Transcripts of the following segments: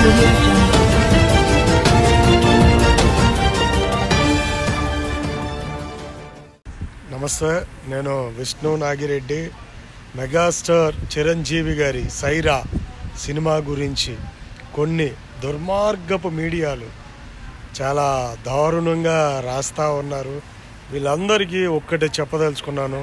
audio jungle. నమస్తే నేను Vishnu Nagireddy megastar Chiranjeevi గారి సైరా సినిమా గురించి కొన్ని దుర్మార్గపు మీడియాలు చాలా దారుణంగా రాస్తా ఉన్నారు వీళ్ళందరికీ ఒక్కటే చెప్పదలుచుకున్నాను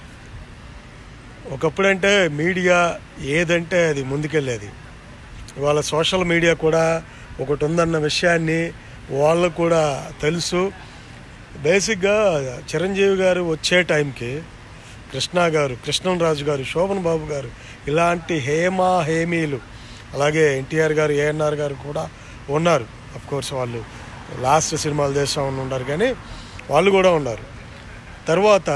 ఒకప్పుడంటే మీడియా ఏదంటే అది ముందుకెళ్ళేది ఇవాళ సోషల్ మీడియా కూడా ఒకటి ఉందన్న విషయాన్ని వాళ్ళకు కూడా తెలుసు బేసిక్గా చిరంజీవి గారు వచ్చే టైంకి కృష్ణ గారు కృష్ణరాజు గారు శోభన్ బాబు గారు ఇలాంటి హేమా హేమీలు అలాగే ఎన్టీఆర్ గారు ఏఎన్ఆర్ గారు కూడా ఉన్నారు కోర్స్ వాళ్ళు లాస్ట్ సినిమాలు చేస్తూ ఉన్నారు కానీ వాళ్ళు కూడా ఉన్నారు తర్వాత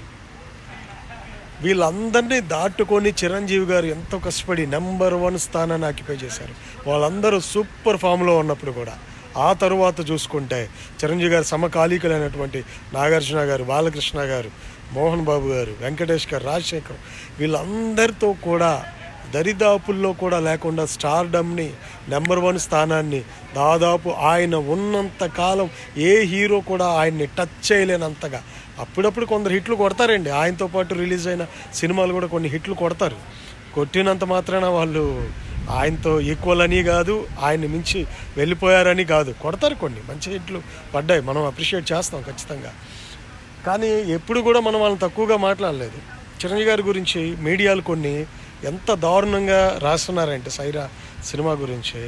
వీళ్ళందరినీ దాటుకొని చిరంజీవి గారు ఎంతో కష్టపడి నెంబర్ వన్ స్థానాన్ని ఆక్యుపై చేశారు వాళ్ళందరూ సూపర్ ఫామ్లో ఉన్నప్పుడు కూడా ఆ తరువాత చూసుకుంటే చిరంజీవి గారు సమకాలీకులైనటువంటి నాగార్జున గారు బాలకృష్ణ గారు మోహన్ బాబు గారు వెంకటేష్ గారు రాజశేఖర్ వీళ్ళందరితో కూడా దరిదాపుల్లో కూడా లేకుండా స్టార్డమ్ని నెంబర్ వన్ స్థానాన్ని దాదాపు ఆయన ఉన్నంత కాలం ఏ హీరో కూడా ఆయన్ని టచ్ చేయలేనంతగా అప్పుడప్పుడు కొందరు హిట్లు కొడతారండి ఆయనతో పాటు రిలీజ్ అయిన సినిమాలు కూడా కొన్ని హిట్లు కొడతారు కొట్టినంత మాత్రాన వాళ్ళు ఆయనతో ఈక్వల్ అని కాదు ఆయన్ని మించి వెళ్ళిపోయారని కాదు కొడతారు కొన్ని మంచి హిట్లు పడ్డాయి మనం అప్రిషియేట్ చేస్తాం ఖచ్చితంగా కానీ ఎప్పుడు కూడా మనం వాళ్ళని తక్కువగా మాట్లాడలేదు చిరంజీవి గారి గురించి మీడియాలు కొన్ని ఎంత దారుణంగా రాస్తున్నారంటే సైరా సినిమా గురించి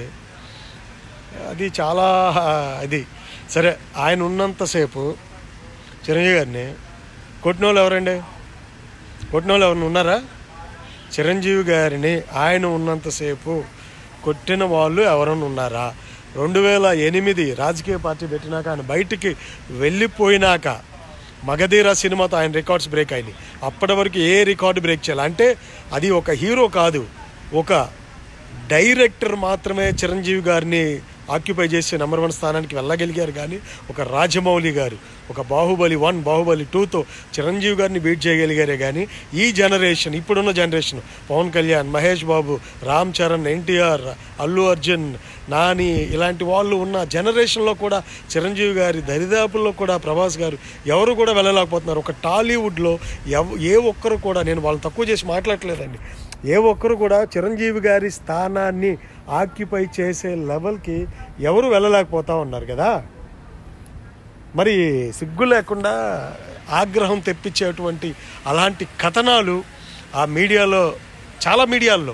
అది చాలా అది సరే ఆయన ఉన్నంతసేపు చిరంజీవి గారిని కొట్టిన వాళ్ళు ఎవరండి కొట్టిన వాళ్ళు ఎవరైనా ఉన్నారా చిరంజీవి గారిని ఆయన ఉన్నంతసేపు కొట్టిన వాళ్ళు ఎవరైనా ఉన్నారా రెండు వేల ఎనిమిది రాజకీయ పార్టీ పెట్టినాక ఆయన బయటికి వెళ్ళిపోయినాక మగధీర సినిమాతో ఆయన రికార్డ్స్ బ్రేక్ అయినాయి అప్పటి వరకు ఏ రికార్డు బ్రేక్ చేయాలి అంటే అది ఒక హీరో కాదు ఒక డైరెక్టర్ మాత్రమే చిరంజీవి గారిని ఆక్యుపై చేసి నెంబర్ వన్ స్థానానికి వెళ్ళగలిగారు కానీ ఒక రాజమౌళి గారు ఒక బాహుబలి వన్ బాహుబలి టూతో చిరంజీవి గారిని బీట్ చేయగలిగారే కానీ ఈ జనరేషన్ ఇప్పుడున్న జనరేషన్ పవన్ కళ్యాణ్ మహేష్ బాబు రామ్ చరణ్ ఎన్టీఆర్ అల్లు అర్జున్ నాని ఇలాంటి వాళ్ళు ఉన్న జనరేషన్లో కూడా చిరంజీవి గారి దరిదాపుల్లో కూడా ప్రభాస్ గారు ఎవరు కూడా వెళ్ళలేకపోతున్నారు ఒక టాలీవుడ్లో ఎవ ఏ ఒక్కరు కూడా నేను వాళ్ళు తక్కువ చేసి మాట్లాడలేదండి ఏ ఒక్కరు కూడా చిరంజీవి గారి స్థానాన్ని ఆక్యుపై చేసే లెవెల్కి ఎవరు వెళ్ళలేకపోతా ఉన్నారు కదా మరి సిగ్గు లేకుండా ఆగ్రహం తెప్పించేటువంటి అలాంటి కథనాలు ఆ మీడియాలో చాలా మీడియాల్లో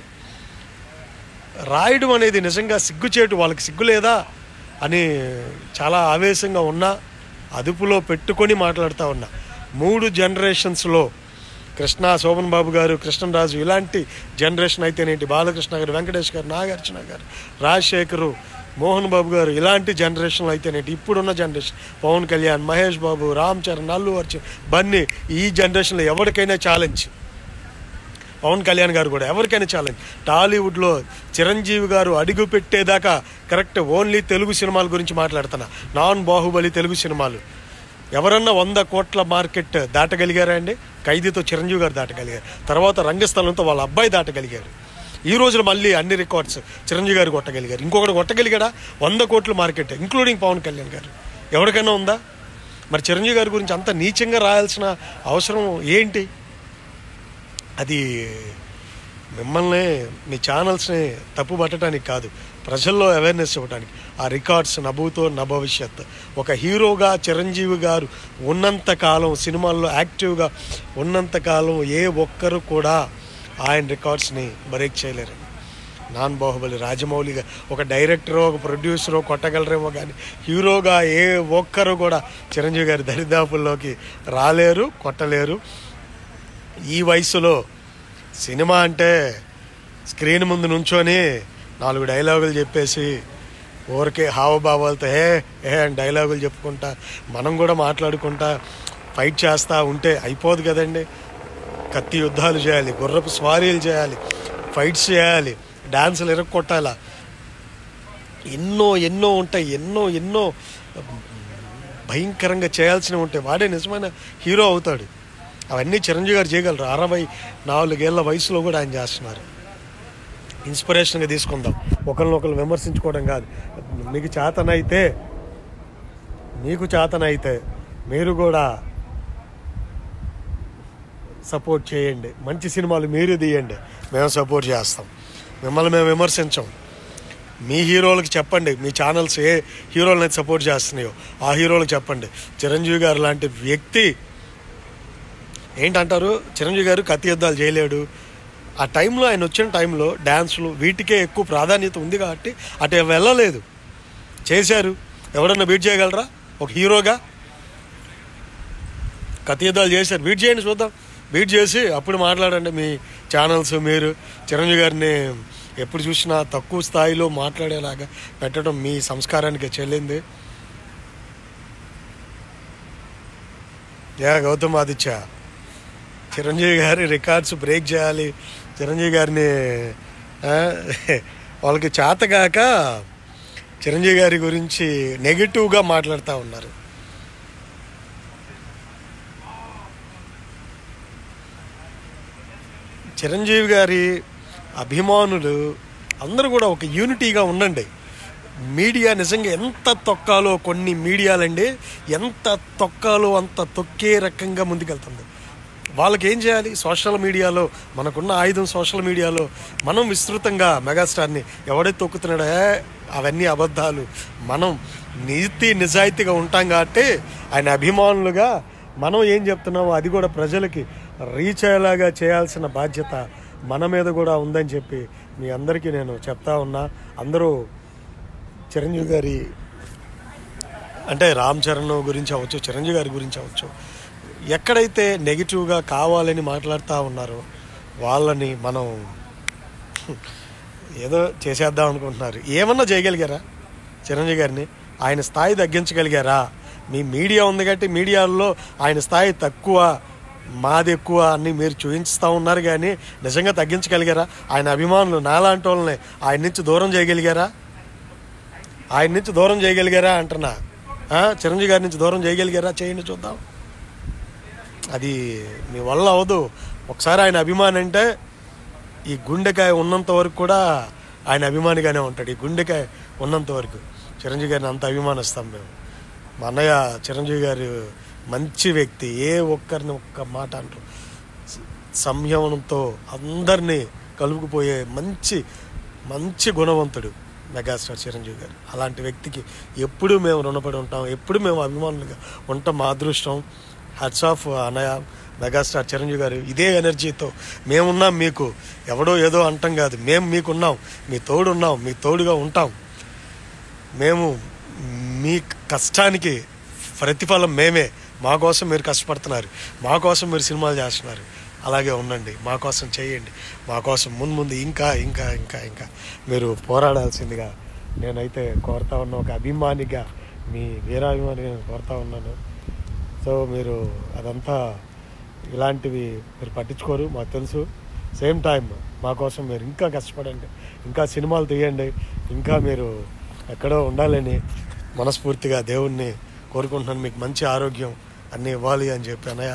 రాయడం అనేది నిజంగా సిగ్గుచేటు వాళ్ళకి సిగ్గు లేదా అని చాలా ఆవేశంగా ఉన్నా అదుపులో పెట్టుకొని మాట్లాడుతూ ఉన్నా మూడు జనరేషన్స్లో కృష్ణ శోభన్ బాబు గారు కృష్ణరాజు ఇలాంటి జనరేషన్ అయితేనేంటి బాలకృష్ణ గారు వెంకటేష్ గారు నాగార్జున గారు రాజశేఖరు మోహన్ బాబు గారు ఇలాంటి జనరేషన్లో అయితేనేంటి ఇప్పుడున్న జనరేషన్ పవన్ కళ్యాణ్ మహేష్ బాబు రామ్ చరణ్ అల్లు అర్జున్ బన్నీ ఈ జనరేషన్లో ఎవరికైనా ఛాలెంజ్ పవన్ కళ్యాణ్ గారు కూడా ఎవరికైనా ఛాలెంజ్ టాలీవుడ్లో చిరంజీవి గారు అడుగు పెట్టేదాకా కరెక్ట్ ఓన్లీ తెలుగు సినిమాల గురించి మాట్లాడుతున్నా నాన్ బాహుబలి తెలుగు సినిమాలు ఎవరన్నా వంద కోట్ల మార్కెట్ దాటగలిగారా అండి ఖైదీతో చిరంజీవి గారు దాటగలిగారు తర్వాత రంగస్థలంతో వాళ్ళ అబ్బాయి దాటగలిగారు ఈ రోజున మళ్ళీ అన్ని రికార్డ్స్ చిరంజీవి గారు కొట్టగలిగారు ఇంకొకటి కొట్టగలిగాడా వంద కోట్ల మార్కెట్ ఇంక్లూడింగ్ పవన్ కళ్యాణ్ గారు ఎవరికైనా ఉందా మరి చిరంజీవి గారి గురించి అంత నీచంగా రాయాల్సిన అవసరం ఏంటి అది మిమ్మల్ని మీ ఛానల్స్ని తప్పు పట్టడానికి కాదు ప్రజల్లో అవేర్నెస్ ఇవ్వడానికి ఆ రికార్డ్స్ నభూతో నా భవిష్యత్ ఒక హీరోగా చిరంజీవి గారు ఉన్నంత కాలం సినిమాల్లో యాక్టివ్గా ఉన్నంత కాలం ఏ ఒక్కరు కూడా ఆయన రికార్డ్స్ని బ్రేక్ చేయలేరు నాన్ బాహుబలి రాజమౌళిగా ఒక డైరెక్టరో ఒక ప్రొడ్యూసరో కొట్టగలరేమో కానీ హీరోగా ఏ ఒక్కరు కూడా చిరంజీవి గారి దరిదాపుల్లోకి రాలేరు కొట్టలేరు ఈ వయసులో సినిమా అంటే స్క్రీన్ ముందు నుంచొని నాలుగు డైలాగులు చెప్పేసి ఊరికే హావభావాలతో హే ఏ అని డైలాగులు చెప్పుకుంటా మనం కూడా మాట్లాడుకుంటా ఫైట్ చేస్తూ ఉంటే అయిపోదు కదండి కత్తి యుద్ధాలు చేయాలి గుర్రపు స్వారీలు చేయాలి ఫైట్స్ చేయాలి డాన్సులు ఇరక్కొట్టాలా ఎన్నో ఎన్నో ఉంటాయి ఎన్నో ఎన్నో భయంకరంగా చేయాల్సినవి ఉంటాయి వాడే నిజమైన హీరో అవుతాడు అవన్నీ చిరంజీవి గారు చేయగలరు అరవై నాలుగేళ్ల వయసులో కూడా ఆయన చేస్తున్నారు ఇన్స్పిరేషన్గా తీసుకుందాం ఒకరినొకరు విమర్శించుకోవడం కాదు మీకు చేతనైతే మీకు చేతనైతే మీరు కూడా సపోర్ట్ చేయండి మంచి సినిమాలు మీరు తీయండి మేము సపోర్ట్ చేస్తాం మిమ్మల్ని మేము విమర్శించం మీ హీరోలకు చెప్పండి మీ ఛానల్స్ ఏ హీరోలను సపోర్ట్ చేస్తున్నాయో ఆ హీరోలకు చెప్పండి చిరంజీవి గారు లాంటి వ్యక్తి ఏంటంటారు చిరంజీవి గారు కత్తి యుద్ధాలు చేయలేడు ఆ టైంలో ఆయన వచ్చిన టైంలో డ్యాన్సులు వీటికే ఎక్కువ ప్రాధాన్యత ఉంది కాబట్టి అటు వెళ్ళలేదు చేశారు ఎవరన్నా బీట్ చేయగలరా ఒక హీరోగా కత్తి యుద్ధాలు చేశారు బీట్ చేయండి చూద్దాం బీట్ చేసి అప్పుడు మాట్లాడండి మీ ఛానల్స్ మీరు చిరంజీవి గారిని ఎప్పుడు చూసినా తక్కువ స్థాయిలో మాట్లాడేలాగా పెట్టడం మీ సంస్కారానికి చెల్లింది యా గౌతమ్ ఆదిత్య చిరంజీవి గారి రికార్డ్స్ బ్రేక్ చేయాలి చిరంజీవి గారిని ఆ, వాళ్ళకి చేతగాక చిరంజీవి గారి గురించి నెగిటివ్గా మాట్లాడుతూ ఉన్నారు చిరంజీవి గారి అభిమానులు అందరూ కూడా ఒక యూనిటీగా ఉండండి మీడియా నిజంగా ఎంత తొక్కాలో కొన్ని మీడియాలండి ఎంత తొక్కాలో అంత తొక్కే రకంగా ముందుకెళ్తుంది వాళ్ళకి ఏం చేయాలి సోషల్ మీడియాలో మనకున్న ఆయుధం సోషల్ మీడియాలో మనం విస్తృతంగా మెగాస్టార్ని ఎవడైతే తొక్కుతున్నాడో "ఏ, అవన్నీ అబద్ధాలు మనం నీతి నిజాయితీగా ఉంటాం కాబట్టి ఆయన అభిమానులుగా మనం ఏం చెప్తున్నామో అది కూడా ప్రజలకి రీచ్ అయ్యేలాగా చేయాల్సిన బాధ్యత మన మీద కూడా ఉందని చెప్పి మీ అందరికీ నేను చెప్తా ఉన్నా అందరూ చిరంజీవి గారి అంటే రామ్ చరణ్ గురించి అవ్వచ్చు చిరంజీవి గారి గురించి అవ్వచ్చు ఎక్కడైతే నెగిటివ్గా కావాలని మాట్లాడుతూ ఉన్నారో వాళ్ళని మనం ఏదో చేసేద్దాం అనుకుంటున్నారు ఏమన్నా చేయగలిగారా చిరంజీవి గారిని ఆయన స్థాయి తగ్గించగలిగారా మీ మీడియా ఉంది కాబట్టి మీడియాలో ఆయన స్థాయి తక్కువ మాది ఎక్కువ అని మీరు చూపించుతూ ఉన్నారు కానీ నిజంగా తగ్గించగలిగారా ఆయన అభిమానులు నాలాంటి వాళ్ళని ఆయన నుంచి దూరం చేయగలిగారా ఆయన నుంచి దూరం చేయగలిగారా అంటున్నా ఆ, చిరంజీవి గారి నుంచి దూరం చేయగలిగారా చేయండి చూద్దాం అది మీ వల్ల అవదు ఒకసారి ఆయన అభిమాని అంటే ఈ గుండెకాయ ఉన్నంత వరకు కూడా ఆయన అభిమానిగానే ఉంటాడు ఈ గుండెకాయ ఉన్నంత వరకు చిరంజీవి గారిని అంత అభిమానిస్తాం మేము మా అన్నయ్య చిరంజీవి గారు మంచి వ్యక్తి ఏ ఒక్కరిని ఒక్క మాట అంటారు సంయమనంతో అందరినీ కలుపుకుపోయే మంచి మంచి గుణవంతుడు మెగాస్టార్ చిరంజీవి గారు అలాంటి వ్యక్తికి ఎప్పుడు మేము రుణపడి ఉంటాం ఎప్పుడు మేము అభిమానులుగా ఉంటాం మా అదృష్టం హట్స్ ఆఫ్ అనయ మెగాస్టార్ చిరంజీవి గారు ఇదే ఎనర్జీతో మేమున్నాం మీకు ఎవడో ఏదో అంటాం కాదు మేము మీకున్నాం మీ తోడు ఉన్నాం మీ తోడుగా ఉంటాం మేము మీ కష్టానికి ప్రతిఫలం మేమే మా కోసం మీరు కష్టపడుతున్నారు మా కోసం మీరు సినిమాలు చేస్తున్నారు అలాగే ఉండండి మా కోసం చేయండి మా కోసం ముందు ముందు ఇంకా ఇంకా ఇంకా ఇంకా మీరు పోరాడాల్సిందిగా నేనైతే కోరుతా ఉన్న ఒక అభిమానిగా మీ వీరాభిమానిగా నేను కోరుతా ఉన్నాను సో మీరు అదంతా ఇలాంటివి మీరు పట్టించుకోరు మాకు తెలుసు సేమ్ టైం మా కోసం మీరు ఇంకా కష్టపడండి ఇంకా సినిమాలు తీయండి ఇంకా మీరు ఎక్కడో ఉండాలని మనస్ఫూర్తిగా దేవుణ్ణి కోరుకుంటున్నాను మీకు మంచి ఆరోగ్యం అన్నీ ఇవ్వాలి అని చెప్పి అన్నయ్య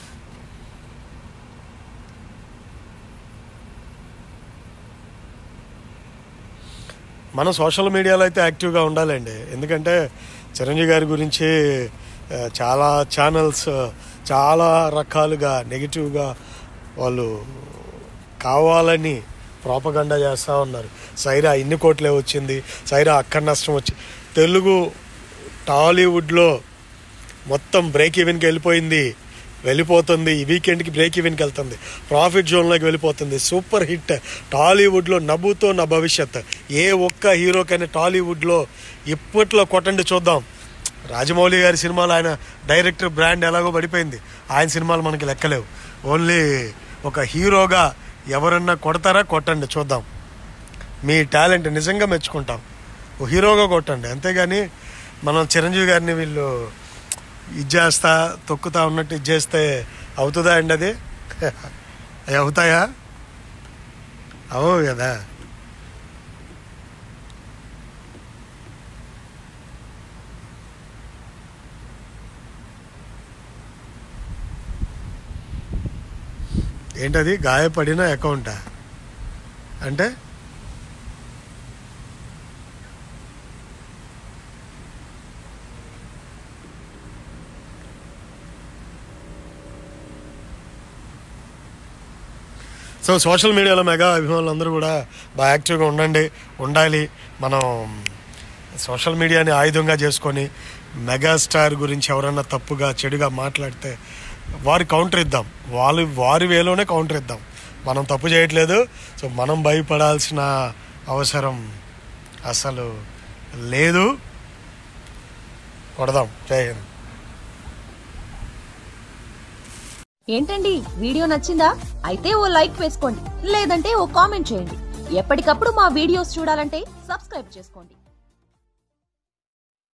మనం సోషల్ మీడియాలో అయితే యాక్టివ్గా ఉండాలండి ఎందుకంటే చిరంజీవి గారి గురించి ఆ, చాలా ఛానల్స్ చాలా రకాలుగా నెగిటివ్గా వాళ్ళు కావాలని ప్రోపగండా చేస్తూ ఉన్నారు సైరా ఇన్ని కోట్లే వచ్చింది సైరా అక్కడ నష్టం వచ్చి తెలుగు టాలీవుడ్లో మొత్తం బ్రేక్ ఈవెన్కి వెళ్ళిపోయింది వెళ్ళిపోతుంది ఈ వీకెండ్కి బ్రేక్ ఈవెన్కి వెళ్తుంది ప్రాఫిట్ జోన్లోకి వెళ్ళిపోతుంది సూపర్ హిట్ టాలీవుడ్లో నవ్వుతో నా భవిష్యత్ ఏ ఒక్క హీరోకైనా టాలీవుడ్లో ఇప్పట్లో కొట్టండి చూద్దాం రాజమౌళి గారి సినిమాలు ఆయన డైరెక్టర్ బ్రాండ్ ఎలాగో పడిపోయింది ఆయన సినిమాలు మనకి లెక్కలేవు ఓన్లీ ఒక హీరోగా ఎవరన్నా కొడతారా కొట్టండి చూద్దాం మీ టాలెంట్ నిజంగా మెచ్చుకుంటాం ఓ హీరోగా కొట్టండి అంతేగాని మనం చిరంజీవి గారిని వీళ్ళు ఇది చేస్తా తొక్కుతా ఉన్నట్టు ఇది చేస్తే అవుతుందా అండి అది అవి అవుతాయా అవు కదా ఏంటది గాయపడిన అకౌంటా అంటే సో సోషల్ మీడియాలో మెగా అభిమానులు అందరూ కూడా బాగా యాక్టివ్గా ఉండండి ఉండాలి మనం సోషల్ మీడియాని ఆయుధంగా చేసుకొని మెగాస్టార్ గురించి ఎవరన్నా తప్పుగా చెడుగా మాట్లాడితే వారి కౌంటర్ ఇద్దాం వాళ్ళు వారి వేలోనే కౌంటర్ ఇద్దాం మనం తప్పు చేయట్లేదు సో మనం భయపడాల్సిన అవసరం అసలు లేదు కొడదాం జై హింద్ ఏంటండి వీడియో నచ్చిందా అయితే ఓ లైక్ వేసుకోండి లేదంటే ఓ కామెంట్ చేయండి ఎప్పటికప్పుడు మా వీడియోస్ చూడాలంటే సబ్స్క్రైబ్ చేసుకోండి